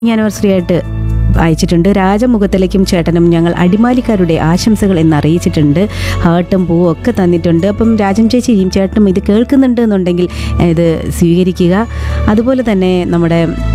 Anniversary ആയിട്ട് അയച്ചിട്ടുണ്ട് രാജമുഖത്തിലേക്കും ചേട്ടനും ഞങ്ങൾ അടിമാലിക്കാരുടെ ആശംസകൾ എന്ന് അറിയിച്ചിട്ടുണ്ട് ഹാർട്ടും പൂവും ഒക്കെ തന്നിട്ടുണ്ട് അപ്പം രാജൻ ചേച്ചിയും ചേട്ടനും ഇത് കേൾക്കുന്നുണ്ട് എന്നുണ്ടെങ്കിൽ ഇത് സ്വീകരിക്കുക അതുപോലെ തന്നെ നമ്മുടെ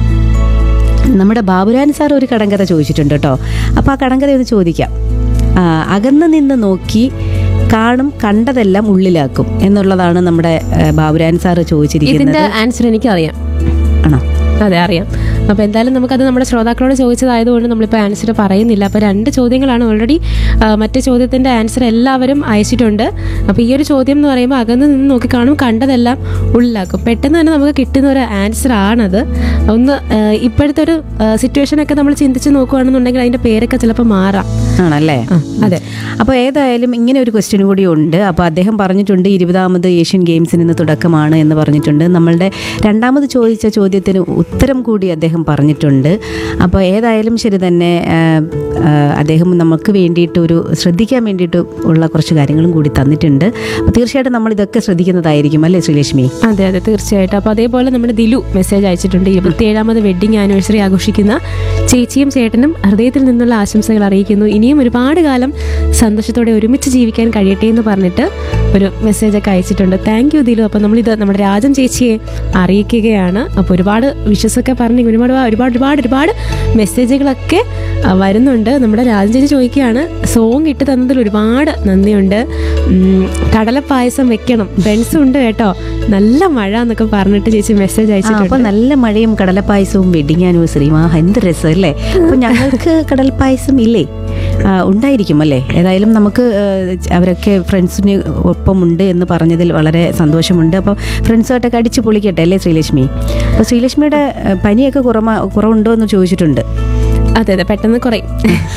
നമ്മുടെ ബാബുരാൻ സാർ ഒരു കടങ്കഥ ചോദിച്ചിട്ടുണ്ട് കേട്ടോ അപ്പോൾ ആ കടങ്കഥ ഒന്ന് ചോദിക്കാം ആ, അകന്ന് നിന്ന് നോക്കി കാണും കണ്ടതെല്ലാം ഉള്ളിലാക്കും എന്നുള്ളതാണ് നമ്മുടെ ആ, ബാബുരാൻ സാർ ചോദിച്ചിരിക്കുന്നത് ഇതിന്റെ ആൻസർ എനിക്കറിയാം ആണോ അതെ അറിയാം അപ്പോൾ എന്തായാലും നമുക്കത് നമ്മുടെ ശ്രോതാക്കളോട് ചോദിച്ചതായതുകൊണ്ട് നമ്മളിപ്പോൾ ആൻസർ പറയുന്നില്ല അപ്പോൾ രണ്ട് ചോദ്യങ്ങളാണ് ഓൾറെഡി മറ്റേ ചോദ്യത്തിൻ്റെ ആൻസർ എല്ലാവരും അയച്ചിട്ടുണ്ട് അപ്പോൾ ഈ ഒരു ചോദ്യം എന്ന് പറയുമ്പോൾ അകന്ന് നിന്ന് നോക്കി കാണും കണ്ടതെല്ലാം ഉള്ളിലാക്കും പെട്ടെന്ന് തന്നെ നമുക്ക് കിട്ടുന്ന ഒരു ആൻസർ ആണത് ഒന്ന് ആ, ഇപ്പോഴത്തെ ഒരു സിറ്റുവേഷനൊക്കെ നമ്മൾ ചിന്തിച്ച് നോക്കുകയാണെന്നുണ്ടെങ്കിൽ അതിൻ്റെ പേരൊക്കെ ചിലപ്പോൾ മാറാം ആണല്ലേ ആ, അതെ അപ്പോൾ ഏതായാലും ഇങ്ങനെ ഒരു ക്വസ്റ്റ്യൻ കൂടി ഉണ്ട് അപ്പോൾ അദ്ദേഹം പറഞ്ഞിട്ടുണ്ട് ഇരുപതാമത് ഏഷ്യൻ ഗെയിംസിന് ഇന്ന് തുടക്കമാണ് എന്ന് പറഞ്ഞിട്ടുണ്ട് നമ്മളുടെ രണ്ടാമത് ചോദിച്ച ചോദ്യത്തിന് ഉത്തരം കൂടി അദ്ദേഹം പറഞ്ഞിട്ടുണ്ട് അപ്പോൾ ഏതായാലും ശരി തന്നെ ആ, ആ, അദ്ദേഹം നമുക്ക് വേണ്ടിയിട്ട് ഒരു ശ്രദ്ധിക്കാൻ വേണ്ടിയിട്ട് ഉള്ള കുറച്ച് കാര്യങ്ങളും കൂടി തന്നിട്ടുണ്ട് അപ്പോൾ തീർച്ചയായിട്ടും നമ്മൾ ഇതൊക്കെ ശ്രദ്ധിക്കുന്നതായിരിക്കും അല്ലേ ശ്രീലക്ഷ്മി അതെ അതെ തീർച്ചയായിട്ടും അപ്പോൾ അതേപോലെ നമ്മുടെ ദിലു മെസ്സേജ് അയച്ചിട്ടുണ്ട് ഇരുപത്തിയേഴാമത് വെഡിങ് ആനിവേഴ്സറി ആഘോഷിക്കുന്ന ചേച്ചിയും ചേട്ടനും ഹൃദയത്തിൽ നിന്നുള്ള ആശംസകൾ അറിയിക്കുന്നു ഇനിയും ഒരുപാട് കാലം സന്തോഷത്തോടെ ഒരുമിച്ച് ജീവിക്കാൻ കഴിയട്ടെ എന്ന് പറഞ്ഞിട്ട് ഒരു മെസ്സേജ് ഒക്കെ അയച്ചിട്ടുണ്ട് താങ്ക് യു ദിലു അപ്പോൾ നമ്മളിത് നമ്മുടെ രാജൻ ചേച്ചിയെ അറിയിക്കുകയാണ് അപ്പോൾ ഒരുപാട് വിഷസൊക്കെ പറഞ്ഞ് ഒരുപാട് ഒരുപാട് ഒരുപാട് ഒരുപാട് മെസ്സേജുകളൊക്കെ ആ, വരുന്നുണ്ട് നമ്മുടെ രാജൻ ചേച്ചി ചോദിക്കുകയാണ് സോങ് ഇട്ട് തന്നതിൽ ഒരുപാട് നന്ദിയുണ്ട് ഉം, കടലപ്പായസം വെക്കണം ഫ്രണ്ട്സും ഉണ്ട് കേട്ടോ നല്ല മഴ എന്നൊക്കെ പറഞ്ഞിട്ട് ചേച്ചി മെസ്സേജ് ആ, അയച്ചിട്ടുണ്ട് അപ്പോൾ നല്ല മഴയും കടലപ്പായസവും വെഡിങ് ആനിവേഴ്സറിയും ആ എന്ത് രസം അല്ലേ അപ്പോൾ ഞങ്ങൾക്ക് കടൽപ്പായസം ഇല്ലേ ആ, ഉണ്ടായിരിക്കും അല്ലേ ഏതായാലും നമുക്ക് ആ, അവരൊക്കെ ഫ്രണ്ട്സിന് ഒപ്പമുണ്ട് എന്ന് പറഞ്ഞതിൽ വളരെ സന്തോഷമുണ്ട് അപ്പോൾ ഫ്രണ്ട്സുമായിട്ടൊക്കെ അടിച്ച് പൊളിക്കട്ടെ അല്ലേ ശ്രീലക്ഷ്മി അപ്പോൾ ശ്രീലക്ഷ്മിയുടെ ആ, പനിയൊക്കെ കുറമ കുറവുണ്ടോ എന്ന് ചോദിച്ചിട്ടുണ്ട് അതെ അതെ പെട്ടെന്ന് കുറയും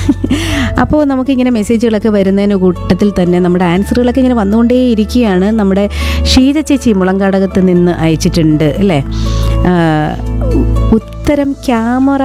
അപ്പോൾ നമുക്കിങ്ങനെ മെസ്സേജുകളൊക്കെ വരുന്നതിന് കൂട്ടത്തിൽ തന്നെ നമ്മുടെ ആൻസറുകളൊക്കെ ഇങ്ങനെ വന്നുകൊണ്ടേ ഇരിക്കുകയാണ് നമ്മുടെ ഷീജ ചേച്ചി മുളങ്കാടകത്ത് നിന്ന് അയച്ചിട്ടുണ്ട് അല്ലേ ആ, ഉത്തരം ക്യാമറ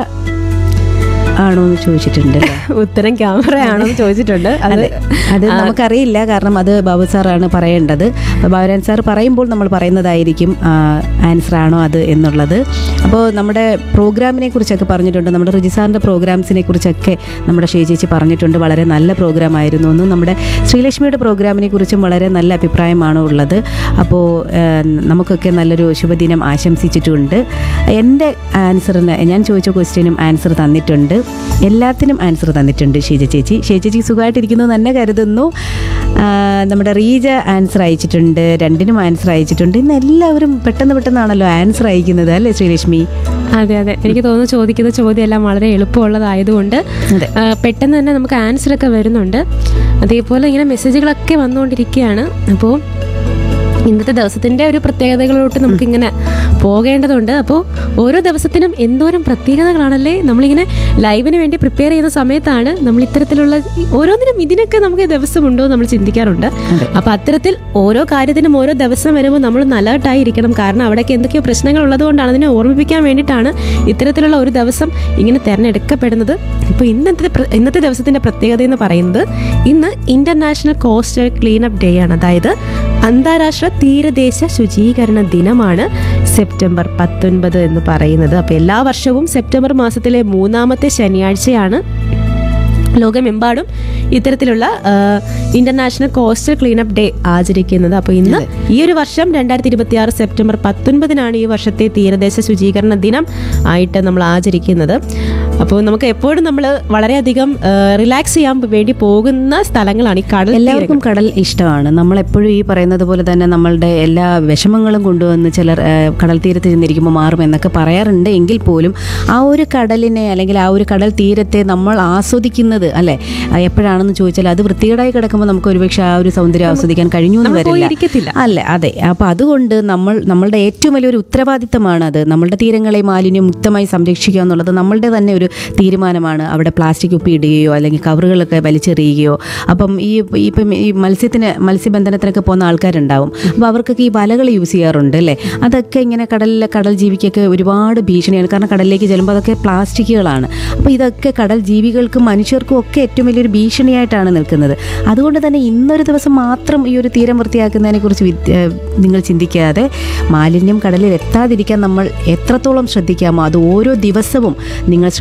ആണോ എന്ന് ചോദിച്ചിട്ടുണ്ട് അല്ലേ ഉത്തരം ക്യാമറ ആണോ എന്ന് ചോദിച്ചിട്ടുണ്ട് അത് അതെ അത് നമുക്കറിയില്ല കാരണം അത് ബാബു സാറാണ് പറയേണ്ടത് അപ്പോൾ ബാബുരാൻ സാർ പറയുമ്പോൾ നമ്മൾ പറയുന്നതായിരിക്കും ആൻസർ ആണോ അത് എന്നുള്ളത് അപ്പോൾ നമ്മുടെ പ്രോഗ്രാമിനെ കുറിച്ചൊക്കെ പറഞ്ഞിട്ടുണ്ട് നമ്മുടെ റിജി സാറിൻ്റെ പ്രോഗ്രാംസിനെ കുറിച്ചൊക്കെ നമ്മുടെ ഷേ ചേച്ചി പറഞ്ഞിട്ടുണ്ട് വളരെ നല്ല പ്രോഗ്രാം ആയിരുന്നു എന്നും നമ്മുടെ ശ്രീലക്ഷ്മിയുടെ പ്രോഗ്രാമിനെ കുറിച്ചും വളരെ നല്ല അഭിപ്രായമാണ് ഉള്ളത് അപ്പോൾ നമുക്കൊക്കെ നല്ലൊരു ശുഭദിനം ആശംസിച്ചിട്ടുണ്ട് എൻ്റെ ആൻസറിന് ഞാൻ ചോദിച്ച ക്വസ്റ്റ്യനും ആൻസർ തന്നിട്ടുണ്ട് എല്ലാത്തിനും ആൻസർ തന്നിട്ടുണ്ട് ഷീജ ചേച്ചി ഷീജ ചേച്ചി സുഖമായിട്ടിരിക്കുന്നു എന്ന് തന്നെ കരുതുന്നു ആ, നമ്മുടെ റീജ ആൻസർ അയച്ചിട്ടുണ്ട് രണ്ടിനും ആൻസർ അയച്ചിട്ടുണ്ട് ഇന്ന് എല്ലാവരും പെട്ടെന്ന് പെട്ടെന്നാണല്ലോ ആൻസർ അയക്കുന്നത് അല്ലേ ശ്രീലക്ഷ്മി അതെ അതെ എനിക്ക് തോന്നുന്നു ചോദിക്കുന്ന ചോദ്യം എല്ലാം വളരെ എളുപ്പമുള്ളതായതുകൊണ്ട് അതെ ആ, പെട്ടെന്ന് തന്നെ നമുക്ക് ആൻസർ ഒക്കെ വരുന്നുണ്ട് അതേപോലെ ഇങ്ങനെ മെസ്സേജുകളൊക്കെ വന്നുകൊണ്ടിരിക്കുകയാണ് അപ്പോൾ ഇന്നത്തെ ദിവസത്തിന്റെ ഒരു പ്രത്യേകതകളിലോട്ട് നമുക്കിങ്ങനെ പോകേണ്ടതുണ്ട് അപ്പോൾ ഓരോ ദിവസത്തിനും എന്തോരം പ്രത്യേകതകളാണല്ലേ നമ്മളിങ്ങനെ ലൈവിന് വേണ്ടി പ്രിപ്പയർ ചെയ്യുന്ന സമയത്താണ് നമ്മൾ ഇത്തരത്തിലുള്ള ഈ ഓരോന്നിനും ഇതിനൊക്കെ നമുക്ക് ദിവസമുണ്ടോ എന്ന് നമ്മൾ ചിന്തിക്കാറുണ്ട് അതെ. അപ്പൊ അത്തരത്തിൽ ഓരോ കാര്യത്തിനും ഓരോ ദിവസം വരുമ്പോൾ നമ്മൾ ഒന്ന് അലേർട്ടായി ഇരിക്കണം കാരണം അവിടെയൊക്കെ എന്തൊക്കെയോ പ്രശ്നങ്ങൾ ഉള്ളതുകൊണ്ടാണ് അതിനെ ഓർമ്മിപ്പിക്കാൻ വേണ്ടിയിട്ടാണ് ഇത്തരത്തിലുള്ള ഒരു ദിവസം ഇങ്ങനെ തിരഞ്ഞെടുക്കപ്പെടുന്നത് ഇപ്പോൾ ഇന്നത്തെ പ്ര- ഇന്നത്തെ ദിവസത്തിന്റെ പ്രത്യേകത എന്ന് പറയുന്നത് ഇന്ന് ഇന്റർനാഷണൽ കോസ്റ്റൽ ക്ലീനപ്പ് ഡേ ആണ് അതായത് അന്താരാഷ്ട്ര തീരദേശ ശുചീകരണ ദിനമാണ് സെപ്റ്റംബർ പത്തൊൻപത് എന്ന് പറയുന്നത് അപ്പോൾ എല്ലാ വർഷവും സെപ്റ്റംബർ മാസത്തിലെ മൂന്നാമത്തെ ശനിയാഴ്ചയാണ് ലോകമെമ്പാടും ഇത്തരത്തിലുള്ള ഇന്റർനാഷണൽ കോസ്റ്റൽ ക്ലീനപ്പ് ഡേ ആചരിക്കുന്നത് അപ്പോൾ ഇന്ന് ഈ ഒരു വർഷം രണ്ടായിരത്തി ഇരുപത്തി ആറ് സെപ്റ്റംബർ പത്തൊൻപതിനാണ് ഈ വർഷത്തെ തീരദേശ ശുചീകരണ ദിനം ആയിട്ട് നമ്മൾ ആചരിക്കുന്നത് അപ്പോൾ നമുക്ക് എപ്പോഴും നമ്മൾ വളരെയധികം റിലാക്സ് ചെയ്യാൻ വേണ്ടി പോകുന്ന സ്ഥലങ്ങളാണ് ഈ കടൽ എല്ലാവർക്കും കടൽ ഇഷ്ടമാണ് നമ്മൾ എപ്പോഴും ഈ പറയുന്നത് പോലെ തന്നെ നമ്മളുടെ എല്ലാ വിഷമങ്ങളും കൊണ്ടുവന്ന് ചിലർ ആ, കടൽ തീരത്ത് ചെന്നിരിക്കുമ്പോൾ മാറും എന്നൊക്കെ പറയാറുണ്ട് എങ്കിൽ പോലും ആ ഒരു കടലിനെ അല്ലെങ്കിൽ ആ ഒരു കടൽ തീരത്തെ നമ്മൾ ആസ്വദിക്കുന്നത് അല്ലെ ആ, എപ്പോഴാണെന്ന് ചോദിച്ചാൽ അത് വൃത്തികേടായി കിടക്കുമ്പോൾ നമുക്ക് ഒരുപക്ഷെ ആ ഒരു സൗന്ദര്യം ആസ്വദിക്കാൻ കഴിഞ്ഞു എന്ന് നമ്മൾ പോയി വരില്ല ഇരിക്കത്തില്ല. അല്ല അതെ അപ്പോൾ അതുകൊണ്ട് നമ്മൾ നമ്മളുടെ ഏറ്റവും വലിയൊരു ഉത്തരവാദിത്തമാണ് അത് നമ്മളുടെ തീരങ്ങളെ മാലിന്യം മുക്തമായി സംരക്ഷിക്കുക എന്നുള്ളത് നമ്മളുടെ തന്നെ ഒരു തീരുമാനമാണ് അവിടെ പ്ലാസ്റ്റിക് കുപ്പി ഇടുകയോ അല്ലെങ്കിൽ കവറുകളൊക്കെ വലിച്ചെറിയുകയോ അപ്പം ഈ ഇപ്പം ഈ മത്സ്യത്തിന് മത്സ്യബന്ധനത്തിനൊക്കെ പോകുന്ന ആൾക്കാരുണ്ടാവും അപ്പോൾ അവർക്കൊക്കെ ഈ വലകൾ യൂസ് ചെയ്യാറുണ്ട് അല്ലേ അതൊക്കെ ഇങ്ങനെ കടലിലെ കടൽ ജീവിക്കൊക്കെ ഒരുപാട് ഭീഷണിയാണ് കാരണം കടലിലേക്ക് ചെല്ലുമ്പോൾ അതൊക്കെ പ്ലാസ്റ്റിക്കുകളാണ് അപ്പോൾ ഇതൊക്കെ കടൽ ജീവികൾക്കും മനുഷ്യർക്കും ഒക്കെ ഏറ്റവും വലിയൊരു ഭീഷണിയായിട്ടാണ് നിൽക്കുന്നത് അതുകൊണ്ട് തന്നെ ഇന്നൊരു ദിവസം മാത്രം ഈ ഒരു തീരം വൃത്തിയാക്കുന്നതിനെ കുറിച്ച് നിങ്ങൾ ചിന്തിക്കാതെ മാലിന്യം കടലിൽ എത്താതിരിക്കാൻ നമ്മൾ എത്രത്തോളം ശ്രദ്ധിക്കാമോ അത് ഓരോ ദിവസവും നിങ്ങൾ